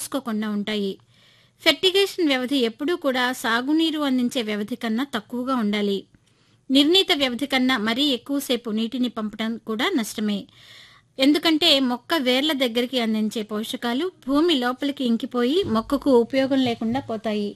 మూసుకోకుండా ఉంటాయి ఫెర్టిగేషన్ వ్యవధి ఎప్పుడూ కూడా సాగునీరు అందించే వ్యవధి కన్నా తక్కువగా ఉండాలి నిర్ణీత వ్యవధి కన్నా మరీ ఎక్కువసేపు నీటిని పంపడం కూడా నష్టమే ఎందుకంటే మొక్క వేర్ల దగ్గరికి అందించే పోషకాలు భూమి లోపలికి ఇంకిపోయి మొక్కకు ఉపయోగం లేకుండా పోతాయి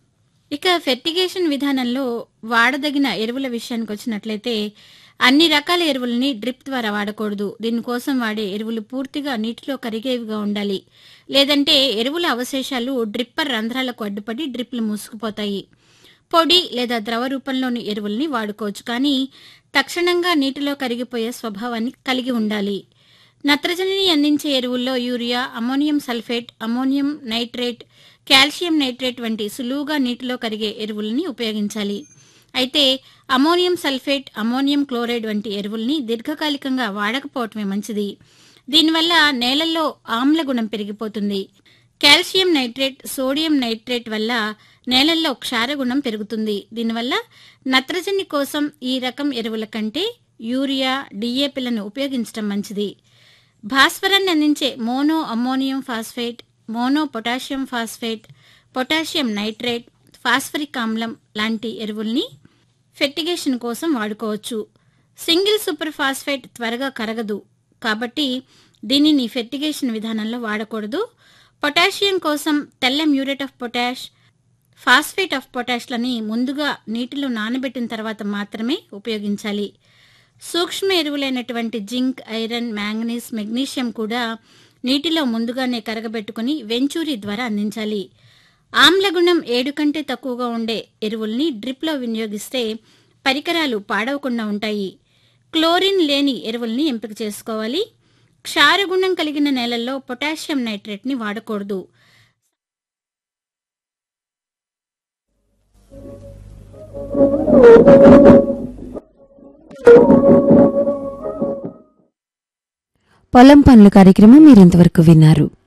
ఇక ఫెర్టిగేషన్ విధానంలో వాడదగిన ఎరువుల విషయానికి వచ్చినట్లయితే అన్ని రకాల ఎరువులని డ్రిప్ ద్వారా వాడకూడదు దీనికోసం వాడే ఎరువులు పూర్తిగా నీటిలో కరిగేవిగా ఉండాలి లేదంటే ఎరువుల అవశేషాలు డ్రిప్పర్ రంధ్రాలకు అడ్డుపడి డ్రిప్లు మూసుకుపోతాయి పొడి లేదా ద్రవ రూపంలోని ఎరువుల్ని వాడుకోవచ్చు కానీ తక్షణంగా నీటిలో కరిగిపోయే స్వభావాన్ని కలిగి ఉండాలి నత్రజనిని అందించే ఎరువుల్లో urea ammonium sulphate ammonium nitrate calcium nitrate వంటి సులువుగా నీటిలో కరిగే ఎరువుల్ని ఉపయోగించాలి అయితే అమోనియం సల్ఫేట్ అమోనియం క్లోరైడ్ వంటి ఎరువుల్ని దీర్ఘకాలికంగా వాడకపోవటమే మంచిది దీనివల్ల నేలల్లో ఆమ్ల గుణం పెరిగిపోతుంది కాల్షియం నైట్రేట్ సోడియం నైట్రేట్ వల్ల నేలల్లో క్షారగుణం పెరుగుతుంది దీనివల్ల నత్రజని కోసం ఈ రకం ఎరువుల కంటే యూరియా డిఏపిలను ఉపయోగించడం మంచిది భాస్వరాన్ని అందించే mono ammonium phosphate mono potassium phosphate potassium nitrate phosphoric ఆమ్లం లాంటి ఎరువుల్ని ఫెర్టిగేషన్ కోసం వాడుకోవచ్చు సింగిల్ సూపర్ ఫాస్ఫేట్ త్వరగా కరగదు కాబట్టి దీనిని ఫెర్టిగేషన్ విధానంలో వాడకూడదు పొటాషియం కోసం తెల్ల muriate of potash phosphate of పొటాష్లని ముందుగా నీటిలో నానబెట్టిన తర్వాత మాత్రమే ఉపయోగించాలి సూక్ష్మ ఎరువులైనటువంటి జింక్ ఐరన్ మ్యాంగనీస్ మెగ్నీషియం కూడా నీటిలో ముందుగానే కరగబెట్టుకుని వెంచూరి ద్వారా అందించాలి ఆమ్లగుణం ఏడు కంటే తక్కువగా ఉండే ఎరువుల్ని డ్రిప్లో వినియోగిస్తే పరికరాలు పాడవకుండా ఉంటాయి క్లోరిన్ లేని ఎరువుల్ని ఎంపిక చేసుకోవాలి క్షారగుణం కలిగిన నేలల్లో పొటాషియం నైట్రేట్ని వాడకూడదు పొలం పనుల కార్యక్రమం మీరింతవరకు విన్నారు